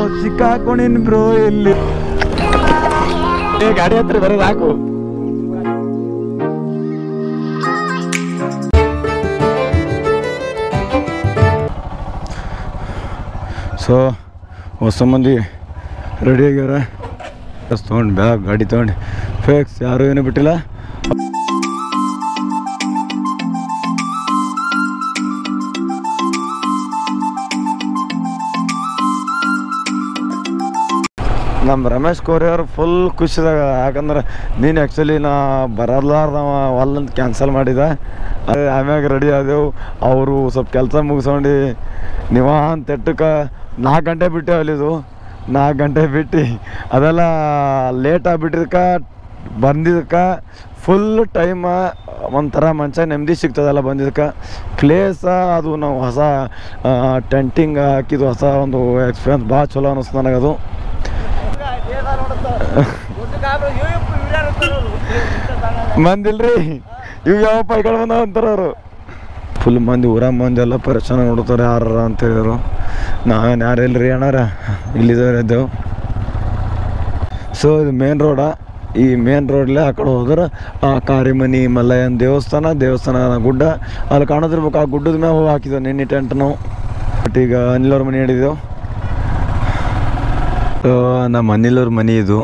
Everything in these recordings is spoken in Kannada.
ಸಿಕ್ಕಾಕೊಂಡಿನ್ ಬ್ರೋ ಇಲ್ಲಿ ಏ, ಗಾಡಿ ಹತ್ರ ಬರೋದು ಹಾಕು ಸೊ ಹೊಸ ಮಂದಿ ರೆಡಿ ಆಗ್ಯಾರ ಬಸ್ ತೊಗೊಂಡು ಬ್ಯಾಗ್ ಗಾಡಿ ತೊಗೊಂಡು ಫೇಕ್ಸ್ ಯಾರು ಏನು ಬಿಟ್ಟಿಲ್ಲ ನಮ್ಮ ರಮೇಶ್ ಕೋರಿ ಅವ್ರು ಫುಲ್ ಖುಷಿದಾಗ ಯಾಕಂದ್ರೆ ನೀನು ಆ್ಯಕ್ಚುಲಿ ನಾ ಬರಲಾರ್ದವ ಒಲ್ಲಂತ ಕ್ಯಾನ್ಸಲ್ ಮಾಡಿದ ಅದೇ ಆಮ್ಯಾಗ ರೆಡಿ ಆದೆವು ಅವರು ಸ್ವಲ್ಪ ಕೆಲಸ ಮುಗಿಸ್ಕೊಂಡು ನೀವ ಅಂತ ಎಟ್ಟಕ್ಕೆ ನಾಲ್ಕು ಗಂಟೆ ಬಿಟ್ಟೆ ಅಲ್ಲಿದು ನಾಲ್ಕು ಗಂಟೆ ಬಿಟ್ಟು ಅದೆಲ್ಲ ಲೇಟ್ ಆಗಿಬಿಟ್ಟಿದ್ಕ ಬಂದಿದ್ದಕ್ಕೆ ಫುಲ್ ಟೈಮ ಒಂಥರ ಮಂಚ ನೆಮ್ಮದಿ ಸಿಗ್ತದಲ್ಲ ಬಂದಿದ್ದಕ್ಕೆ ಪ್ಲೇಸ ಅದು ನಾವು ಹೊಸ ಟೆಂಟಿಂಗ್ ಹಾಕಿದ್ದು ಹೊಸ ಒಂದು ಎಕ್ಸ್ಪೀರಿಯನ್ಸ್ ಭಾಳ ಚಲೋ ಅನ್ನಿಸ್ತು ನನಗದು ಮಂದಿಲ್ರಿ ಇವ್ ಯಾವ ಪೈಗಳು ಬಂದಾವ ಅಂತಾರ ಅವರು ಫುಲ್ ಮಂದಿ ಊರ ಮಂದಿ ಎಲ್ಲ ಪರಿಚಯ ನೋಡ್ತಾರೆ ಯಾರ ಅಂತ ಹೇಳಿದ್ರು ನಾವೇನು ಯಾರು ಇಲ್ರಿ ಅಣ್ಣಾರ ಇಲ್ಲಿದ್ದವ್ರು ಇದ್ದೆವು ಸೊ ಇದು ಮೇನ್ ರೋಡ ಈ ಮೇನ್ ರೋಡ್ಲೆ ಆ ಕಡೆ ಹೋದ್ರೆ ಆ ಕಾರಿಮನಿ ಮಲ್ಲಯ್ಯನ ದೇವಸ್ಥಾನ ದೇವಸ್ಥಾನ ಗುಡ್ಡ ಅಲ್ಲಿ ಕಾಣೋದಿರ್ಬೇಕು ಆ ಗುಡ್ಡದ ಮೇಲೆ ಹೋಗಿ ಹಾಕಿದ್ವು ನಿನ್ನೆ ಟೆಂಟ್ ನಾವು ಬಟ್ ಈಗ ಅನಿಲವ್ರ ಮನೆ ಹಿಡಿದೆವು ಸೊ ನಮ್ಮ ಅನಿಲವ್ರ ಮನೆ ಇದು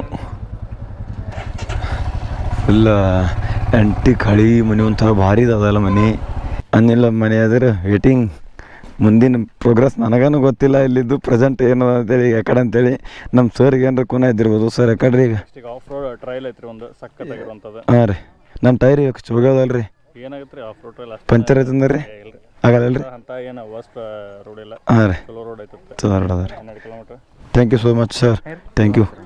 ಫುಲ್ ಎಂಟಿಕ್ ಹಳಿ ಮನೆ ಒಂಥರ ಭಾರಿ ಅದಲ್ಲ ಮನೆ ಅನಿಲ ಮನೆ ಅದ್ರ ವೇಟಿಂಗ್ ಮುಂದಿನ ಪ್ರೋಗ್ರೆಸ್ ನನಗೇನು ಗೊತ್ತಿಲ್ಲ ಇಲ್ಲಿದ್ದು ಪ್ರೆಸೆಂಟ್ ಏನು ಅಂತೇಳಿ ಯಾಕಡೆ ಅಂತೇಳಿ ನಮ್ಮ ಸರ್ಗೆ ಏನಾರ ಕುನ ಇದ್ದಿರ್ಬೋದು ಸರ್ ಯಾಕಡ್ರಿ ಈಗ ಈಗ ಆಫ್ ರೋಡ್ ಟ್ರಯಲ್ ಐತ್ರಿ ಒಂದು ಸಖತ್ತಾಗಿರುವಂಥದ್ದು ಹಾಂ ರೀ ನನ್ನ ಟೈರ್ ಹೋಗ್ಯದಲ್ರಿ ಏನಾಗತ್ತೆ ರೀ ಆಫ್ ರೋಡ್ ಟ್ರಯಲ್ ಅಷ್ಟೇ ಪಂಚರ್ ಐತಂದ್ರಿ ಇಲ್ರಿ ಆಗಲ್ಲಲ್ರಿ ಅಂತ ಏನು ವರ್ಸ್ಟ್ ರೋಡ್ ಇಲ್ಲ ಹಾಂ ರೀ ಚಲೋ ರೋಡ್ ಐತತ್ತೆ ಚಲೋ ಅದ ರೀ ಹನ್ನೆರಡು kilometre thank you so much sir thank you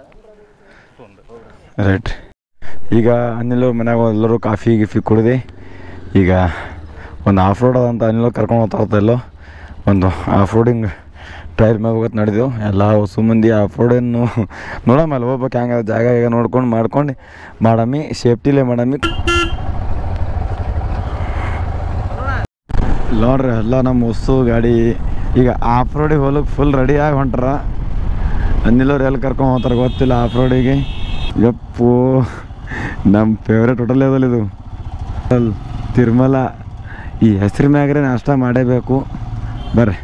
right ಈಗ ಅನಿಲ್ ಮನ್ಯಾಗ ಎಲ್ಲರೂ ಕಾಫಿ ಗಿಫಿ ಕುಡ್ದು ಈಗ ಒಂದು ಆಫ್ ರೋಡ್ ಅದಂತ ಅನಿಲ್ ಕರ್ಕೊಂಡು ಹೋಗ್ತಾ ಎಲ್ಲೋ ಒಂದು ಆಫ್ ರೋಡಿಂಗ್ ಟ್ರಯಲ್ ಮೇಲೆ ಹೋಗೋದು ನಡೆದೆವು ಎಲ್ಲ ಹೊಸ ಮಂದಿ ಆಫ್ ರೋಡನ್ನು ನೋಡಮ್ಮ ಅಲ್ಲಿ ಹೋಗ್ಬೇಕು ಹೆಂಗೆ ಜಾಗ ಈಗ ನೋಡ್ಕೊಂಡು ಮಾಡ್ಕೊಂಡು ಮಾಡಮ್ಮಿ ಸೇಫ್ಟಿಲೇ ಮಾಡಮ್ಮಿ ನೋಡ್ರಿ ಎಲ್ಲ ನಮ್ಮ ಹೊಸ ಗಾಡಿ ಈಗ ಆಫ್ ರೋಡಿಗೆ ಹೋಗ್ಲಿಕ್ಕೆ ಫುಲ್ ರೆಡಿ ಆಗಿ ಹೊಂಟ್ರ ಅನಿಲವ್ರು ಎಲ್ಲಿ ಕರ್ಕೊಂಡು ಹೋಗ್ತಾರೆ ಗೊತ್ತಿಲ್ಲ ಆಫ್ ರೋಡಿಗೆ ಯಪ್ಪು ನಮ್ಮ ಫೇವ್ರೇಟ್ ಹೋಟೆಲ್ ಅದಲ್ಲ ಇದು ಹೋಟೆಲ್ ತಿರುಮಲ ಈ ಹೆಸ್ರು ಮ್ಯಾಗ್ರೆ ನಾಷ್ಟ ಮಾಡೇಬೇಕು ಬರ್ರಿ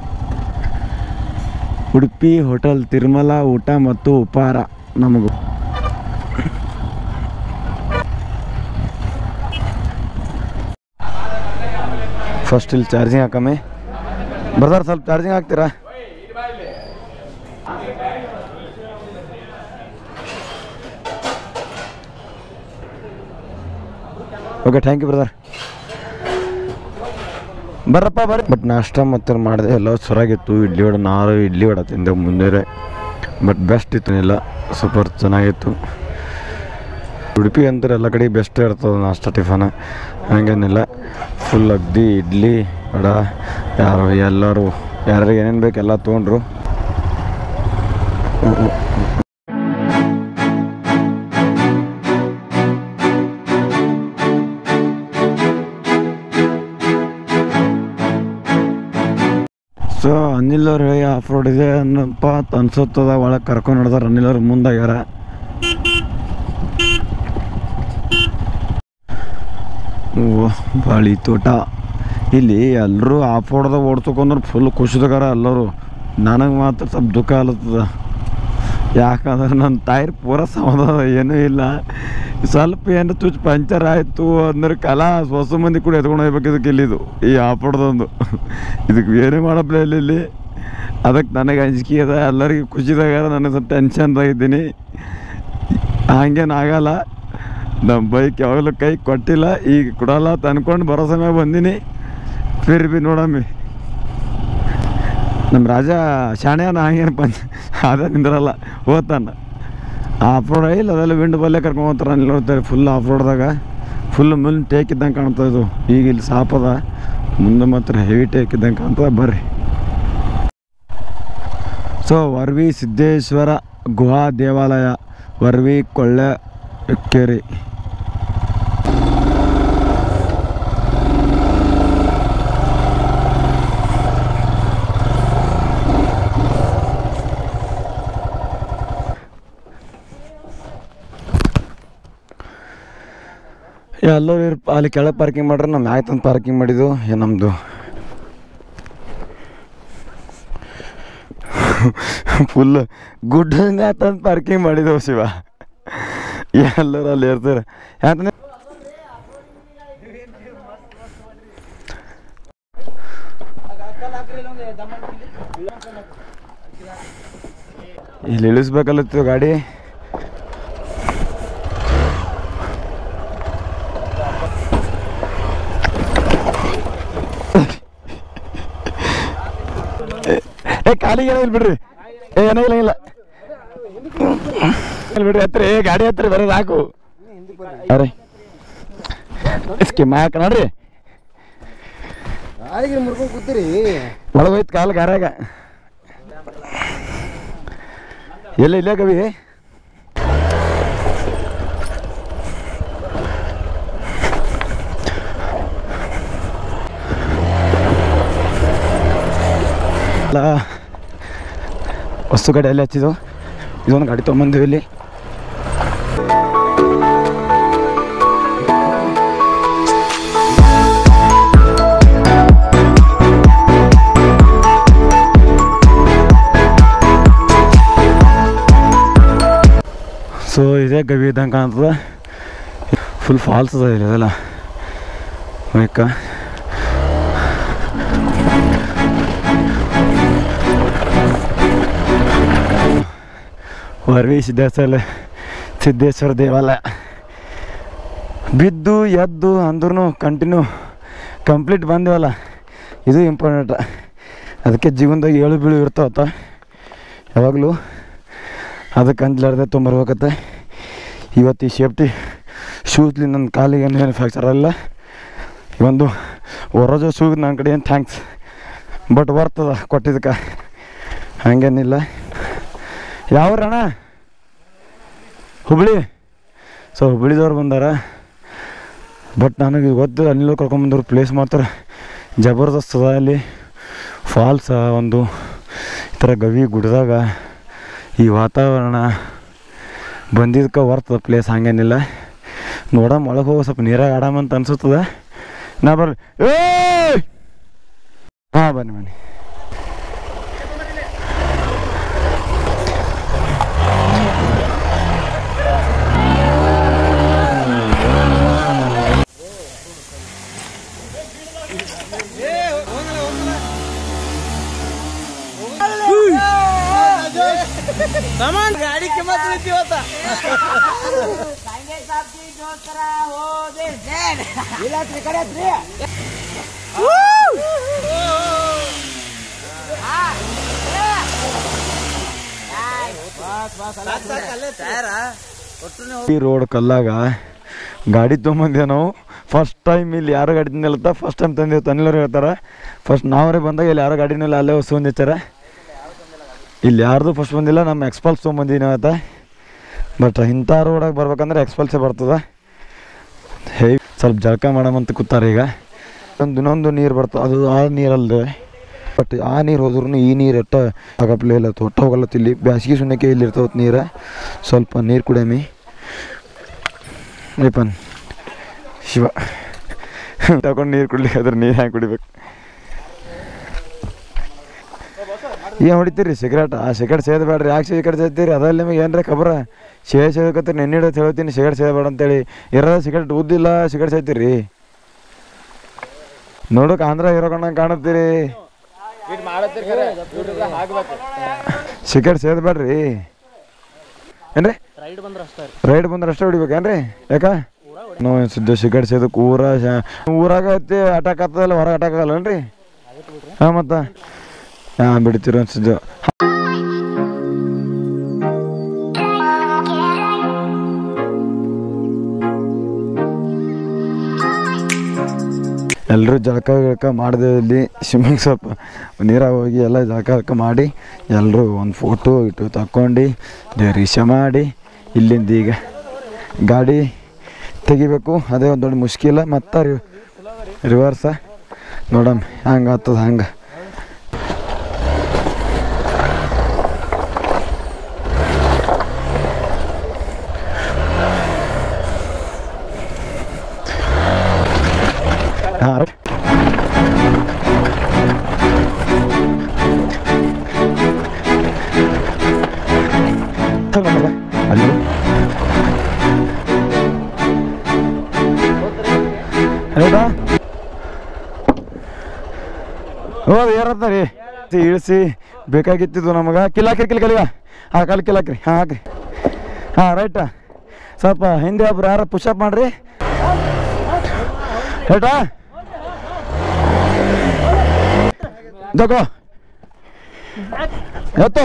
ಉಡುಪಿ ಹೋಟೆಲ್ ತಿರುಮಲ ಊಟ ಮತ್ತು ಉಪಹಾರ ನಮಗೂ ಫಸ್ಟ್ ಇಲ್ಲಿ ಚಾರ್ಜಿಂಗ್ ಹಾಕಮ್ಮಿ ಬ್ರದರ್ ಸ್ವಲ್ಪ ಚಾರ್ಜಿಂಗ್ ಹಾಕ್ತೀರಾ ಓಕೆ ಥ್ಯಾಂಕ್ ಯು ಬ್ರದರ್ ಬರ್ರಪ್ಪ ಬರ್ರಿ ಬಟ್ ನಾಷ್ಟ ಮತ್ತೆ ಮಾಡಿದೆ ಎಲ್ಲ ಸೊರಾಗಿತ್ತು ಇಡ್ಲಿ ವಡೆ ನಾರು ಇಡ್ಲಿ ವಡೆ ತಿಂದೆ ಮುಂದೆ ಬಟ್ ಬೆಸ್ಟ್ ಇತ್ತು ಇಲ್ಲ ಸೂಪರ್ ಚೆನ್ನಾಗಿತ್ತು ಉಡುಪಿ ಅಂತಾರೆ ಎಲ್ಲ ಕಡೆ ಬೆಸ್ಟ್ ಇರ್ತದೆ ನಾಷ್ಟ ಟಿಫನ್ ಹಂಗೇನಿಲ್ಲ ಫುಲ್ ಅಗ್ದಿ ಇಡ್ಲಿ ವಡ ಯಾರು ಎಲ್ಲರೂ ಯಾರಿಗೆ ಏನೇನು ಬೇಕು ಎಲ್ಲ ತೊಗೊಂಡ್ರು ಸೊ ಅನಿಲ್ ಅವ್ರು ಹೇಳಿ ಆಫ್ ರೋಡ್ ಇದೆ ಅನ್ನಪ್ಪ ಅಂತ ಅನ್ಸುತ್ತದ ಒಳಗೆ ಕರ್ಕೊಂಡು ನಡೆದಾರ ಅನಿಲ್ ಅವ್ರು ಮುಂದಾಗ್ಯಾರ ಓ ಬಾಳಿ ತೋಟ ಇಲ್ಲಿ ಎಲ್ಲರೂ ಆಫ್ ರೋಡ್ದಾಗ ಓಡ್ತಕೊಂಡ್ರು ಫುಲ್ ಖುಷಿದಾಗಾರ ಎಲ್ಲರೂ ನನಗೆ ಮಾತ್ರ ಸ್ವಲ್ಪ ದುಃಖ ಆಲತ್ತದ ಯಾಕಂದ್ರೆ ನನ್ನ ಟೈರ್ ಪೂರ ಸಮಾಧಾನ ಏನೂ ಇಲ್ಲ ಸ್ವಲ್ಪ ಏನು ತುಚ್ ಪಂಚರ್ ಆಯಿತು ಅಂದ್ರೆ ಕಲಾ ಹೊಸ ಮಂದಿ ಕೂಡ ಎತ್ಕೊಂಡು ಹೋಗ್ಬೇಕು ಇದಕ್ಕೆ ಇಲ್ಲಿದು ಈ ಆಫ್ ರೋಡ್ದೊಂದು ಇದಕ್ಕೆ ಬೇರೆ ಮಾಡಪ್ಲೇ ಇಲ್ಲ ಇಲ್ಲಿ ಅದಕ್ಕೆ ನನಗೆ ಅಂಜಿಕೆ ಅದ ಎಲ್ಲರಿಗೂ ಖುಷಿದಾಗ ನನಗೆ ಸ್ವಲ್ಪ ಟೆನ್ಷನ್ದಾಗಿದ್ದೀನಿ ಹಂಗೇನು ಆಗಲ್ಲ ನಮ್ಮ ಬೈಕ್ ಯಾವಾಗಲೂ ಕೈ ಕೊಟ್ಟಿಲ್ಲ ಈಗ ಕೊಡಲ್ಲ ಅಂತ ಅನ್ಕೊಂಡು ಬರೋ ಸಮಯ ಬಂದೀನಿ ಫಿರ್ ಬಿ ನೋಡಮ್ಮಿ ನಮ್ಮ ರಾಜ ಶಾಣೆಯನ ಹಂಗೇನು ಪಂಚ ಅದ ನಿಂದ್ರಲ್ಲ ಓದ್ತಾನ ಆಫ್ ರೋಡ್ ಇಲ್ಲ ಅದೆಲ್ಲ ವಿಂಡ್ ಬಲ್ಲೇ ಕರ್ಕೊಂಡು ಹೋಗ್ತಾರೆ ಅಲ್ಲಿ ನೋಡ್ತಾರೆ ಫುಲ್ ಆಫ್ ರೋಡ್ದಾಗ ಫುಲ್ ಮುಂದೆ ಟೇಕ್ ಇದ್ದಂಗೆ ಕಾಣ್ತದೆ ಇದು ಈಗ ಇಲ್ಲಿ ಸಾಪದ ಮುಂದೆ ಮಾತ್ರ ಹೆವಿ ಟೇಕ್ ಇದ್ದಂಗೆ ಕಾಣ್ತದೆ ಬರ್ರಿ ಸೊ ವರ್ವಿ ಸಿದ್ದೇಶ್ವರ ಗುಹಾ ದೇವಾಲಯ ವರ್ವಿ ಕೊಳ್ಳೆ ಕೆರೆ ಎಲ್ಲರೂ ಇರ್ ಅಲ್ಲಿ ಕೆಳಗೆ ಪಾರ್ಕಿಂಗ್ ಮಾಡ್ರೆ ನಮ್ಮ ಮ್ಯಾಗ ತಂದು ಪಾರ್ಕಿಂಗ್ ಮಾಡಿದ್ದು ಏ ನಮ್ಮದು ಫುಲ್ ಗುಡ್ಡಂಗ ತಂದು ಪಾರ್ಕಿಂಗ್ ಮಾಡಿದವು ಶಿವ ಎಲ್ಲರೂ ಅಲ್ಲಿ ಇರ್ತಾರೆ ಯಾಕಂದ್ರೆ ಇಲ್ಲಿ ಇಳಿಸ್ಬೇಕಲ್ಲತ್ತು ಗಾಡಿ ಏ- ಏ ಕಾಲಿಗೆ ಏನಿಲ್ಲ ಬಿಡ್ರಿ ಏ ಏನಾಗಿಲ್ಲ ಇಲ್ಲ ಇಲ್ಲ ಬಿಡ್ರಿ ಹತ್ರ ಏ ಗಾಡಿ ಹತ್ರ ಬರೋದು ಹಾಕು ಅರೆ ಸ್ಕಿಮ್ ಹಾಕ ನೋಡ್ರಿ ಆಳಿಗೆ ಮುರ್ಕೊಂಡು ಕೂತೀರಿ ಒಳಗೆ ಹೋಯ್ತು ಕಾಲು ಗಾರಾಗ ಎಲ್ಲ ಇಲ್ಲೇ ಕವಿ ಅಲ್ಲ ವಸ್ತು ಗಾಡಿ ಎಲ್ಲಿ ಹಚ್ಚಿದ್ದು ಇದೊಂದು ಗಾಡಿ ತೊಗೊಂಬಂದಿವಿ ಇಲ್ಲಿ ಸೊ ಇದೇ ಗವಿ ಇದ್ದಂಗೆ ಕಾಣ್ತದ ಫುಲ್ ಫಾಲ್ಸ್ ಅದ ಇಲ್ಲಿ ಅದೆಲ್ಲ ಬೇಕ ವರ್ವಿ ಸಿದ್ದೇಶ್ವರ ಸಿದ್ದೇಶ್ವರ ದೇವಾಲಯ ಬಿದ್ದು ಎದ್ದು ಅಂದ್ರೂ ಕಂಟಿನ್ಯೂ ಕಂಪ್ಲೀಟ್ ಬಂದಿವಲ್ಲ ಇದು ಇಂಪಾರ್ಟೆಂಟ್ ಅದಕ್ಕೆ ಜೀವನದಾಗ ಏಳು ಬೀಳು ಇರ್ತಾವತ್ತ ಯಾವಾಗಲೂ ಅದಕ್ಕೆ ಅಂಜ್ಲಾರ್ದೆ ತೊಂಬರ್ಬೇಕತ್ತೆ ಇವತ್ತು ಈ ಸೇಫ್ಟಿ ಶೂಸ್ಲಿ ನನ್ನ ಕಾಲಿಗೆ ಏನು ಫ್ರ್ಯಾಕ್ಚರ್ ಆಗಿಲ್ಲ ಈ ಒಂದು ಒರೋಜೋ ಶೂಗೆ ನನ್ನ ಕಡೆ ಏನು ಥ್ಯಾಂಕ್ಸ್ ಬಟ್ ಬರ್ತದ ಕೊಟ್ಟಿದ್ದಕ್ಕೆ ಹಂಗೇನಿಲ್ಲ ಯಾವ ಅಣ್ಣ ಹುಬ್ಳಿ ಸೊ ಹುಬ್ಳಿದವ್ರು ಬಂದಾರ ಬಟ್ ನನಗೆ ಗೊತ್ತು ಅಲ್ಲಿ ಕರ್ಕೊಂಬಂದವ್ರು ಪ್ಲೇಸ್ ಮಾತ್ರ ಜಬರ್ದಸ್ತ್ ಅದ ಅಲ್ಲಿ ಫಾಲ್ಸ ಒಂದು ಈ ಥರ ಗವಿ ಗುಡ್ದಾಗ ಈ ವಾತಾವರಣ ಬಂದಿದ್ದಕ್ಕೆ ವರ್ತದ ಪ್ಲೇಸ್ ಹಂಗೇನಿಲ್ಲ ನೋಡಮ್ ಒಳಗೆ ಹೋಗಿ ಸ್ವಲ್ಪ ನೀರಾಗ ಆಡಾಮಂತ ಅನ್ಸುತ್ತದ ನಾ ಬರ್ರಿ ಏ ಹಾಂ ಬನ್ನಿ ಬನ್ನಿ ಗಾಡಿ ಕಿಮ್ಮತ್ ಇವತ್ತ ಇಲ್ಲತ್ರಿ ಕಡೆ ಹತ್ರಿ ಈ ರೋಡ್ ಕಲ್ಲಾಗ ಗಾಡಿ ತೊಗೊಂಬಂದೇವು ನಾವು ಫಸ್ಟ್ ಟೈಮ್ ಇಲ್ಲಿ ಯಾರು ಗಾಡಿ ನಿಲ್ಲತ್ತ ಫಸ್ಟ್ ಟೈಮ್ ತಂದೇವು ತನ್ನಿಲ್ಲರು ಹೇಳ್ತಾರೆ ಫಸ್ಟ್ ನಾವರೇ ಬಂದಾಗ ಇಲ್ಲಿ ಯಾರೋ ಗಾಡಿನೆಲ್ಲ ಅಲ್ಲೇ ಹೊಸ ಹಚ್ಚಾರ ಇಲ್ಲಿ ಯಾರ್ದು ಫಸ್ಟ್ ಬಂದಿಲ್ಲ ನಮ್ಮ ಎಕ್ಸ್ಪಲ್ಸ್ ತೊಗೊಂಬಂದಿನಿ ಅವತ್ತ ಬಟ್ ಇಂಥ ರೋಡಾಗ ಬರ್ಬೇಕಂದ್ರೆ ಎಕ್ಸ್ಪಲ್ಸೇ ಬರ್ತದೆ ಹೇ ಸ್ವಲ್ಪ ಜಳಕ ಮಾಡಮಂತ ಕೂತಾರೆ ಈಗ ಒಂದು ಇನ್ನೊಂದು ನೀರು ಬರ್ತದೆ ಅದು ಆ ನೀರಲ್ಲದೆ ಬಟ್ ಆ ನೀರು ಹೋದ್ರೂ ಈ ನೀರು ಎಟ್ಟ ಆಗಪ್ಲೇ ಇಲ್ಲ ಒಟ್ಟ ಹೋಗಲ್ಲತ್ತ ಇಲ್ಲಿ ಬ್ಯಾಸಿಗೆ ಸುಣ್ಣಕ್ಕೆ ಇಲ್ಲಿ ಇರ್ತಾವತ್ ನೀರು ಸ್ವಲ್ಪ ನೀರು ಕುಡಿಯಮಿ ಏಪನ್ ಶಿವ ತಗೊಂಡು ನೀರು ಕುಡ್ಲಿಕ್ಕೆ ಅದ್ರ ನೀರು ಹ್ಯಾಂಗೆ ಕುಡಿಬೇಕು ಏನು ಹೊಡಿತೀರಿ ಸಿಗರೇಟ್ ಆ ಸಿಗರೇಟ್ ಸೇದ್ ಬೇಡ್ರಿ ಯಾಕೆ ಸಿಗರೇಟ್ ಸೇದ್ತೀರಿ ಅದ್ರಲ್ಲಿ ನಿಮಗೆ ಏನ್ರ ಖಬರ ಸೇ ಸೇದಕತ್ತೀರಿ ನೆನ್ನೆ ಹಿಡಿದು ಹೇಳ್ತೀನಿ ಸಿಗರೇಟ್ ಸೇದಬೇಡ ಅಂತೇಳಿ ಇರೋದ ಸಿಗರೇಟ್ ಉದ್ದಿಲ್ಲ ಸಿಗರೇಟ್ ಸೇದ್ತೀರಿ ನೋಡಕ್ಕೆ ಆಂಧ್ರ ಹೀರೋ ಕಣ್ಣಂಗೆ ಕಾಣತ್ತೀರಿ ಸಿಗರೇಟ್ ಸೇದ್ಬೇಡ್ರಿ ಏನ್ರಿ ರೈಡ್ ಬಂದ್ರೆ ಅಷ್ಟೇ ರೀ ರೈಡ್ ಬಂದ್ರೆ ಅಷ್ಟೇ ಹೊಡಿಬೇಕೇನ್ರಿ ಯಾಕ ನಾವು ಸಿದ್ಧ ಸಿಗರೇಟ್ ಸೇದಕ್ಕೆ ಊರ ಶ- ಊರಾಗ ಐತಿ ಅಟ್ಯಾಕ್ ಆಗ್ತದಲ್ಲ ಹೊರಗೆ ಅಟ್ಯಾಕ್ ಆಗಲ್ಲನ್ರಿ ಹಾಂ ಮತ್ತೆ ಹಾಂ ಬಿಡ್ತೀರ ಅನ್ಸಿದ್ದು ಎಲ್ಲರೂ ಜಳಕ ಗಿಳಕ ಮಾಡಿದೆ ಇಲ್ಲಿ ಸ್ವಿಮ್ಮಿಂಗ್ ಸ್ವಲ್ಪ ನೀರಾಗ ಹೋಗಿ ಎಲ್ಲ ಜಳಕ ಗಿಳಕ ಮಾಡಿ ಎಲ್ಲರೂ ಒಂದು ಫೋಟೋ ಇಟ್ಟು ತಕ್ಕೊಂಡು ದೇವ್ರೀಶ ಮಾಡಿ ಇಲ್ಲಿಂದ ಈಗ ಗಾಡಿ ತೆಗಿಬೇಕು ಅದೇ ಒಂದು ದೊಡ್ಡ ಮುಷ್ಕಿಲ್ಲ ಮತ್ತು ರಿವರ್ಸ ನೋಡಮ್ ಹಂಗೆ ಆಗ್ತದ ಹಂಗೆ ಹೋದ್ ಏರತ್ತ ರೀ ಇಳಿಸಿ ಬೇಕಾಗಿತ್ತಿದ್ದು ನಮಗೆ ಕಿಲಾಕ್ರಿ ಕಿಲ ಕಲಿಗ ಹಾಂ ಕಲ್ ಕಿಲಾಕ್ರಿ ಹಾಂ ಹಾಕ್ರಿ ಹಾಂ ರೈಟ ಸ್ವಲ್ಪ ಹಿಂದೆ ಒಬ್ರು ಯಾರು ಪುಷಪ್ ಮಾಡ್ರಿ ಹೇಟಾ ತಗೋ ಎತ್ತು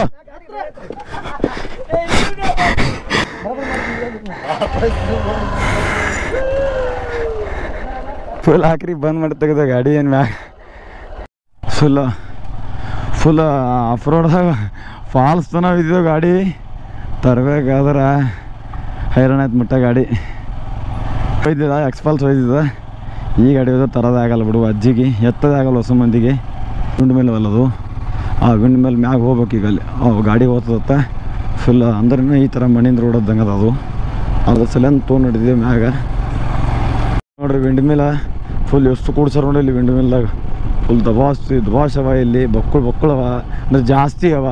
ಫುಲ್ ಹಾಕ್ರಿ ಬಂದ್ ಮಾಡಿ ತೆಗೆದ ಗಾಡಿ ಏನು ಮ್ಯಾಗ ಫುಲ್ ಫುಲ್ ಆಫ್ ರೋಡ್ದಾಗ ಫಾಲ್ಸ್ ತನಕ ಇದ್ದಿದ್ದು ಗಾಡಿ ತರಬೇಕಾದ್ರೆ ಹೈರಾಣ ಆಯ್ತು ಮುಟ್ಟ ಗಾಡಿ ಒಯ್ದಿದ ಎಕ್ಸ್ಪಲ್ಸ್ ಒಯ್ದಿದ ಈ ಗಾಡಿ ಹೋದ್ರೆ ತರೋದಾಗಲ್ಲ ಬಿಡು ಅಜ್ಜಿಗೆ ಎತ್ತದಾಗಲ್ಲ ಹೊಸ ಮಂದಿಗೆ ಗುಂಡ ಮೇಲೆ ಅಲ್ಲದು ಆ ಗುಂಡ ಮೇಲೆ ಮ್ಯಾಗ ಹೋಗ್ಬೇಕು ಈಗ ಅಲ್ಲಿ ಅವು ಗಾಡಿ ಹೋಗ್ತದತ್ತ ಫುಲ್ ಅಂದ್ರೆ ಈ ಥರ ಮಣ್ಣಿನ ರೋಡ್ ಅದಂಗೆ ಅದ ಅದು ಅದ್ರ ಸಲ ತೊಗೊಂಡು ಹಿಡಿದೀವಿ ಮ್ಯಾಗ ನೋಡ್ರಿ ವಿಂಡ್ ಮಿಲ ಫುಲ್ ಎಷ್ಟು ಕೂಡ್ಸಾರ ನೋಡಿ ಇಲ್ಲಿ ವಿಂಡ್ ಮಿಲ್ದಾಗ ಫುಲ್ ದಬಾಸ್ ದಬಾಸ್ ಅವ ಇಲ್ಲಿ ಬಕ್ಕುಳು ಬಕ್ಕುಳು ಅವ ಅಂದ್ರೆ ಜಾಸ್ತಿ ಅವ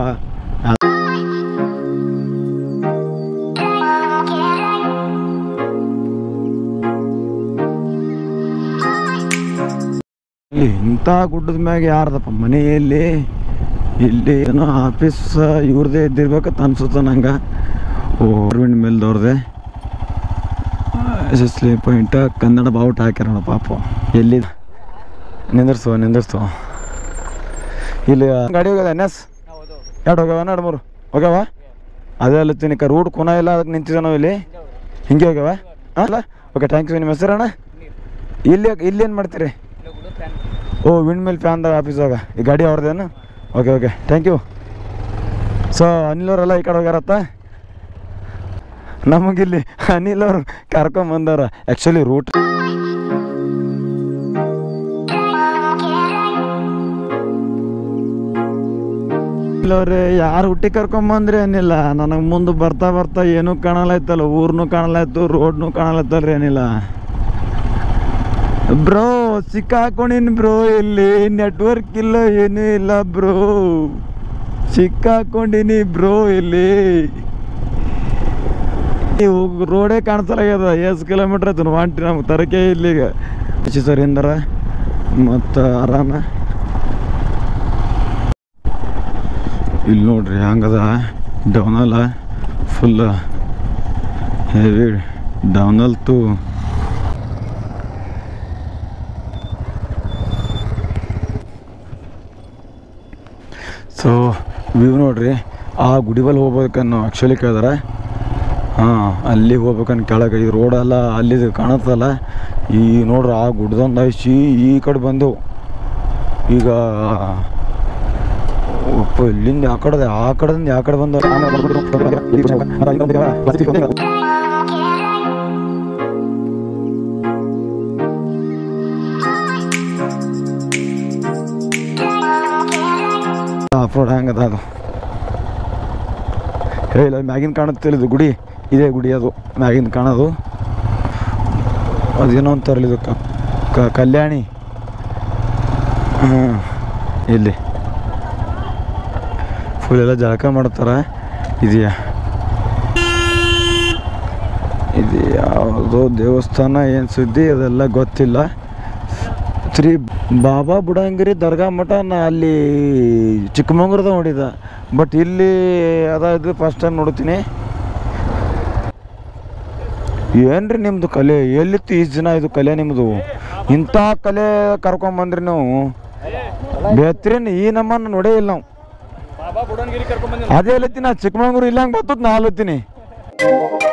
ಇಲ್ಲಿ ಇಂಥ ಗುಡ್ಡದ ಮ್ಯಾಗ ಯಾರ್ದಪ್ಪ ಮನೆಯಲ್ಲಿ ಇಲ್ಲಿ ಏನೋ ಆಫೀಸ್ ಇವ್ರದೇ ಇದ್ದಿರ್ಬೇಕಂತ ಅನ್ಸುತ್ತ ನಂಗೆ ಓ ವಿಂಡ್ ಮಿಲ್ದವ್ರದ್ದೇ ಎಸ್ ಎಸ್ ಲಿ ಪಾಯಿಂಟ್ ಕನ್ನಡ ಬಾವುಟ ಹಾಕ್ಯಾರ ಪಾಪ ಎಲ್ಲಿ ನಿಂದಿರ್ಸು ನಿಂದಿರ್ಸು ಇಲ್ಲಿ ಗಾಡಿ ಹೋಗ್ಯದ ಎನ್ ಎಸ್ ಎರಡು ಹೋಗ್ಯಾವ ಎರಡು ಮೂರು ಹೋಗ್ಯಾವ ಅದೇ ಅಲ್ಲತ್ತೀನಿ ಕ ರೂಟ್ ಕುನ ಇಲ್ಲ ಅದಕ್ಕೆ ನಿಂತಿದ್ದ ನಾವು ಇಲ್ಲಿ ಹಿಂಗೆ ಹೋಗ್ಯಾವ ಅಲ್ಲ ಓಕೆ ಥ್ಯಾಂಕ್ ಯು ನಿಮ್ಮ ಹೆಸರಣ್ಣ ಇಲ್ಲಿ ಇಲ್ಲಿ ಏನು ಮಾಡ್ತೀರಿ ಓ ವಿಂಡ್ ಮಿಲ್ ಫ್ಯಾನ್ದಾಗ ಆಫೀಸಾಗ ಈ ಗಾಡಿ ಅವ್ರದ್ದೇನು okay okay thank you so Anil ಅವರೆಲ್ಲ ಈ ಕಡೆ ಹೋಗ್ಯಾರತ್ತ ನಮಗಿಲ್ಲಿ ಅನಿಲ್ ಅವ್ರು ಕರ್ಕೊಂಬಂದಾರ ಆ್ಯಕ್ಚುಲಿ ರೂಟ್ ಅವ್ರೆ ಯಾರು ಹುಟ್ಟಿ ಕರ್ಕೊಂಬಂದ್ರಿ ಏನಿಲ್ಲ ನನಗೆ ಮುಂದೆ ಬರ್ತಾ ಬರ್ತಾ ಏನೂ ಕಾಣಲೈತಲ್ಲ ಊರ್ನು ಕಾಣಲಾಯ್ತು ರೋಡ್ನು ಕಾಣಲತ್ತಲ್ರಿ ಏನಿಲ್ಲ ಬ್ರೋ ಸಿಕ್ಕಾಕೊಂಡಿನಿ ಬ್ರೋ ಇಲ್ಲಿ ನೆಟ್ವರ್ಕ್ ಇಲ್ಲ ಏನೂ ಇಲ್ಲ ಬ್ರೋ ಸಿಕ್ಕಾಕೊಂಡಿನಿ ಬ್ರೋ ಇಲ್ಲಿ ನೀವು ರೋಡೇ ಕಾಣಿಸಲಾಗ್ಯದ ಎಷ್ಟು ಕಿಲೋಮೀಟ್ರ್ ಆಯ್ತು ವಾಂಟಿ ನಮ್ಗೆ ತರಕೆ ಇಲ್ಲಿಗ ಸರ್ ಇಂದರ ಮತ್ತು ಆರಾಮ ಇಲ್ಲಿ ನೋಡ್ರಿ ಹಂಗದ ಡೌನಲ್ಲ ಫುಲ್ ಹೆವಿ ಡೌನಲ್ ತು ಸೊ ವ್ಯೂ ನೋಡ್ರಿ ಆ ಗುಡಿ ಬಲ್ಲಿ ಹೋಗ್ಬೇಕನ್ನು ಆ್ಯಕ್ಚುಲಿ ಕೇಳಿದಾರೆ ಹಾಂ ಅಲ್ಲಿ ಹೋಗ್ಬೇಕನ್ ಕೆಳಗೆ ಈ ರೋಡೆಲ್ಲ ಅಲ್ಲಿ ಕಾಣತ್ತಲ್ಲ ಈ ನೋಡ್ರಿ ಆ ಗುಡ್ದೊಂದು ಐಸಿ ಈ ಕಡೆ ಬಂದೆವು ಈಗ ಒಪ್ಪ ಇಲ್ಲಿಂದ ಆ ಕಡೆ ಆ ಕಡೆದಿಂದ ಯಾವ ಕಡೆ ಬಂದ ಆಫ್ ರೋಡ್ ಹಂಗದ ಅದು ಹೇ ಇಲ್ಲ ಮ್ಯಾಗಿನ ಕಾಣುತ್ತಿಲ್ಲ ಇದು ಗುಡಿ ಇದೇ ಗುಡಿ ಅದು ಮ್ಯಾಗಿನ ಕಾಣೋದು ಅದೇನೋ ಅಂತಾರಲ್ಲ ಇದು ಕ- ಕ- ಕಲ್ಯಾಣಿ ಹಾಂ ಇಲ್ಲಿ ಫುಲ್ ಎಲ್ಲ ಜಳಕ ಮಾಡ್ತಾರ ಇದೆಯಾ ಇದು ಯಾವುದೋ ದೇವಸ್ಥಾನ ಏನು ಸುದ್ದಿ ಅದೆಲ್ಲ ಗೊತ್ತಿಲ್ಲ ಶ್ರೀ ಬಾಬಾ ಬುಡಂಗಿರಿ ದರ್ಗಾ ಮಠ ನಾ ಅಲ್ಲಿ ಚಿಕ್ಕಮಂಗ್ಳೂರ್ದ ನೋಡಿದ ಬಟ್ ಇಲ್ಲಿ ಅದಾയത് ಫಸ್ಟ್ ಟೈಮ್ ನೋಡ್ತೀನಿ ಏನ್ರಿ ನಿಮ್ಮದು ಕಲೆ ಎಲ್ಲಿತ್ತು ಇಷ್ಟು ಜನ ಇದು ಕಲೆ ನಿಮ್ಮದು ಇಂಥ ಕಲೆ ಕರ್ಕೊಂಬಂದ್ರಿ ನಾವು ಬೇತ್ರಿನ್ ಈ ನಮ್ಮನ್ನು ನೋಡೇ ಇಲ್ಲ ನಾವು ಬಾಬಾ ಬುಡನ್ಗಿರಿ ಕರ್ಕೊಂಡ್ ಅದೇ ಹೇಳತ್ತೀನಿ ನಾ ಚಿಕ್ಕಮಂಗ್ಳೂರು ಇಲ್ಲಂಗೆ ಬರ್ತದ ನಾ ಅಲ್ಲತ್ತೀನಿ